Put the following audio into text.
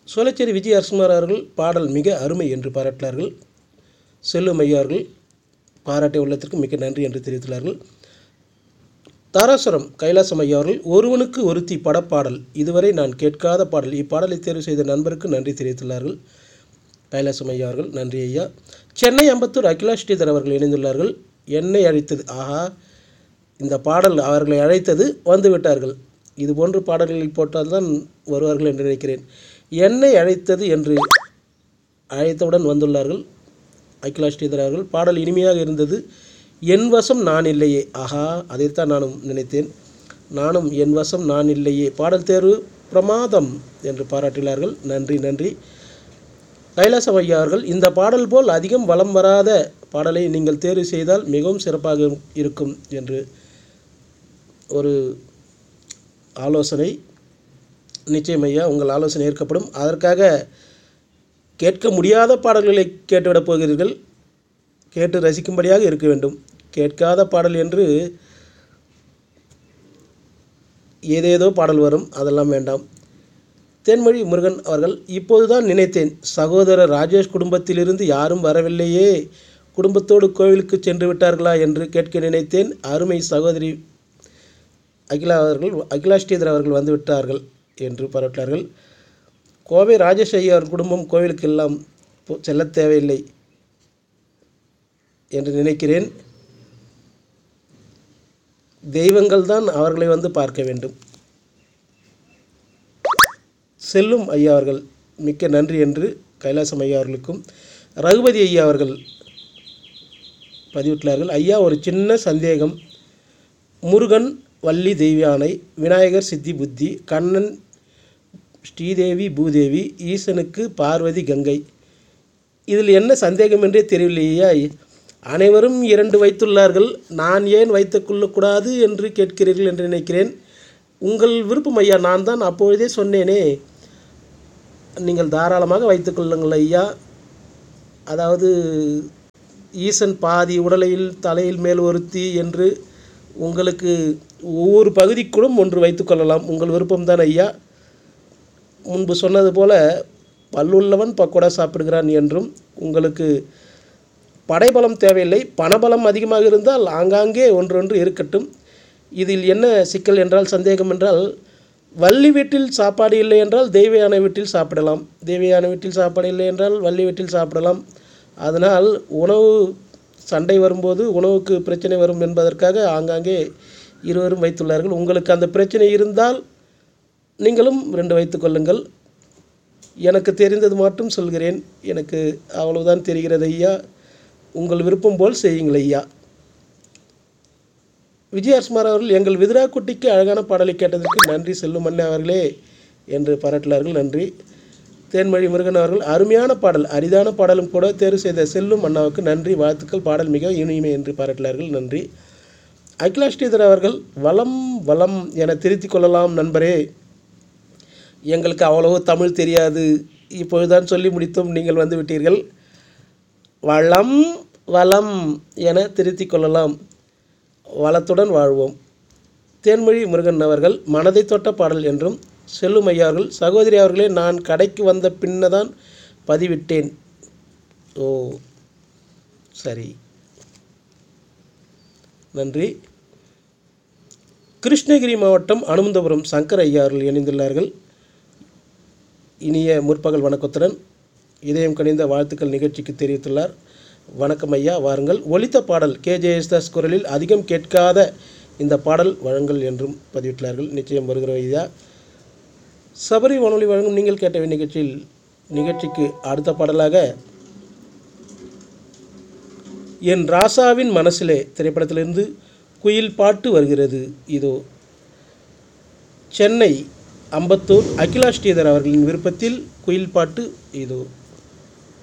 சோலைச்சேரி விஜய் அரசுமார் அவர்கள் பாடல் மிக அருமை என்று பாராட்டினார்கள் செல்லும் ஐயா அவர்கள் பாராட்டிய உள்ளத்திற்கு மிக்க நன்றி என்று தெரிவித்துள்ளார்கள் தாராசுரம் கைலாசம் ஐயா அவர்கள் ஒருவனுக்கு ஒருத்தி படப்பாடல் இதுவரை நான் கேட்காத பாடல் இப்பாடலை தேர்வு செய்த நண்பருக்கு நன்றி தெரிவித்துள்ளார்கள் கைலாசம் ஐயா அவர்கள் நன்றி ஐயா சென்னை அம்பத்தூர் அகிலா ஸ்ரீதர் அவர்கள் இணைந்துள்ளார்கள் என்னை அழைத்தது ஆஹா இந்த பாடல் அவர்களை அழைத்தது வந்து விட்டார்கள் இது போன்ற பாடல்களில் போட்டால்தான் வருவார்கள் என்று நினைக்கிறேன் என்னை அழைத்தது என்று அழைத்தவுடன் வந்துள்ளார்கள் அகிலா ஸ்ரீதர் அவர்கள் பாடல் இனிமையாக இருந்தது என் வசம் நான் இல்லையே ஆஹா அதைத்தான் நானும் நினைத்தேன் நானும் என் வசம் நான் இல்லையே பாடல் தேர்வு பிரமாதம் என்று பாராட்டினார்கள் நன்றி நன்றி கைலாசம் ஐயா அவர்கள் இந்த பாடல் போல் அதிகம் வலம் வராத பாடலை நீங்கள் தேர்வு செய்தால் மிகவும் சிறப்பாக இருக்கும் என்று ஒரு ஆலோசனை நிச்சயம் ஐயா உங்கள் ஆலோசனை ஏற்கப்படும் அதற்காக கேட்க முடியாத பாடல்களை கேட்டுவிடப் போகிறீர்கள் கேட்டு ரசிக்கும்படியாக இருக்க வேண்டும் கேட்காத பாடல் என்று ஏதேதோ பாடல் வரும் அதெல்லாம் வேண்டாம் தேன்மொழி முருகன் அவர்கள் இப்போதுதான் நினைத்தேன் சகோதரர் ராஜேஷ் குடும்பத்திலிருந்து யாரும் வரவில்லையே குடும்பத்தோடு கோவிலுக்கு சென்று விட்டார்களா என்று கேட்க நினைத்தேன் அருமை சகோதரி அகிலா அவர்கள் அகிலா ஸ்ரீதர் அவர்கள் வந்து விட்டார்கள் என்று பாராட்டினார்கள் கோவை ராஜேஷ் ஐயா குடும்பம் கோவிலுக்கு எல்லாம் போ- செல்லத் தேவையில்லை என்று நினைக்கிறேன் தெய்வங்கள் தான் அவர்களை வந்து பார்க்க வேண்டும் செல்லும் ஐயா அவர்கள் மிக்க நன்றி என்று கைலாசம் ஐயா அவர்களுக்கும் ரகுபதி ஐயா அவர்கள் பதிவிட்டுள்ளார்கள் ஐயா ஒரு சின்ன சந்தேகம் முருகன் வள்ளி தெய்வானை விநாயகர் சித்தி புத்தி கண்ணன் ஸ்ரீதேவி பூதேவி ஈசனுக்கு பார்வதி கங்கை இதில் என்ன சந்தேகம் என்றே தெரியவில்லையா அனைவரும் இரண்டு வைத்துள்ளார்கள் நான் ஏன் வைத்துக் கொள்ளக்கூடாது என்று கேட்கிறீர்கள் என்று நினைக்கிறேன் உங்கள் விருப்பம் ஐயா நான் தான் அப்பொழுதே சொன்னேனே நீங்கள் தாராளமாக வைத்துக் கொள்ளுங்கள் ஐயா அதாவது ஈசன் பாதி உடலையில் தலையில் மேல் ஒருத்தி என்று உங்களுக்கு ஒவ்வொரு பகுதிக்குள்ளும் ஒன்று வைத்துக்கொள்ளலாம் உங்கள் விருப்பம்தான் ஐயா முன்பு சொன்னது போல பல்லுள்ளவன் பக்கோடா சாப்பிடுகிறான் என்றும் உங்களுக்கு படைபலம் தேவையில்லை பணபலம் அதிகமாக இருந்தால் ஆங்காங்கே ஒன்றொன்று இருக்கட்டும் இதில் என்ன சிக்கல் என்றால் சந்தேகம் என்றால் வள்ளி வீட்டில் சாப்பாடு இல்லை என்றால் தெய்வயான வீட்டில் சாப்பிடலாம் தெய்வயான வீட்டில் சாப்பாடு இல்லை என்றால் வள்ளி வீட்டில் சாப்பிடலாம் அதனால் உணவு சண்டை வரும்போது உணவுக்கு பிரச்சனை வரும் என்பதற்காக ஆங்காங்கே இருவரும் வைத்துள்ளார்கள் உங்களுக்கு அந்த பிரச்சனை இருந்தால் நீங்களும் ரெண்டு வைத்துக்கொள்ளுங்கள் எனக்கு தெரிந்தது மட்டும் சொல்கிறேன் எனக்கு அவ்வளவுதான் தெரிகிறது ஐயா உங்கள் விருப்பம் போல் செய்யுங்கள் ஐயா விஜயகுமார் அவர்கள் எங்கள் விதிரா குட்டிக்கு அழகான பாடலை கேட்டதற்கு நன்றி செல்லும் அண்ணே அவர்களே என்று பாராட்டினார்கள் நன்றி தேன்மொழி முருகன் அவர்கள் அருமையான பாடல் அரிதான பாடலும் கூட தேர்வு செய்த செல்லும் அண்ணாவுக்கு நன்றி வாழ்த்துக்கள் பாடல் மிக இனிமை என்று பாராட்டினார்கள் நன்றி அகிலா ஸ்ரீதர் அவர்கள் வளம் வளம் என திருத்திக் கொள்ளலாம் நண்பரே எங்களுக்கு அவ்வளவு தமிழ் தெரியாது இப்பொழுதுதான் சொல்லி முடித்தோம் நீங்கள் வந்து விட்டீர்கள் வளம் வளம் என திருத்திக் கொள்ளலாம் வளத்துடன் வாழ்வோம் தேன்மொழி முருகன் அவர்கள் மனதை தொட்ட பாடல் என்றும் செல்லும் ஐயா அவர்கள் சகோதரி அவர்களே நான் கடைக்கு வந்த பின்னதான் பதிவிட்டேன் ஓ சரி நன்றி கிருஷ்ணகிரி மாவட்டம் அனுமந்தபுரம் சங்கர் ஐயா அவர்கள் இணைந்துள்ளார்கள் இனிய முற்பகல் வணக்கத்துடன் இதயம் கனிந்த வாழ்த்துக்கள் நிகழ்ச்சிக்கு தெரிவித்துள்ளார் வணக்கம் ஐயா வாருங்கள் ஒலித்த பாடல் கே ஜெயஸ்தாஸ் குரலில் அதிகம் கேட்காத இந்த பாடல் வழங்கல் என்றும் பதிவிட்டுள்ளார்கள் நிச்சயம் வருகிற ஐயா சபரி வானொலி வழங்கும் நீங்கள் கேட்ட நிகழ்ச்சியில் நிகழ்ச்சிக்கு அடுத்த பாடலாக என் ராசாவின் மனசிலே திரைப்படத்திலிருந்து குயில் பாட்டு வருகிறது இதோ சென்னை அம்பத்தூர் அகிலா ஸ்ரீதர் அவர்களின் விருப்பத்தில் குயில் பாட்டு இதோ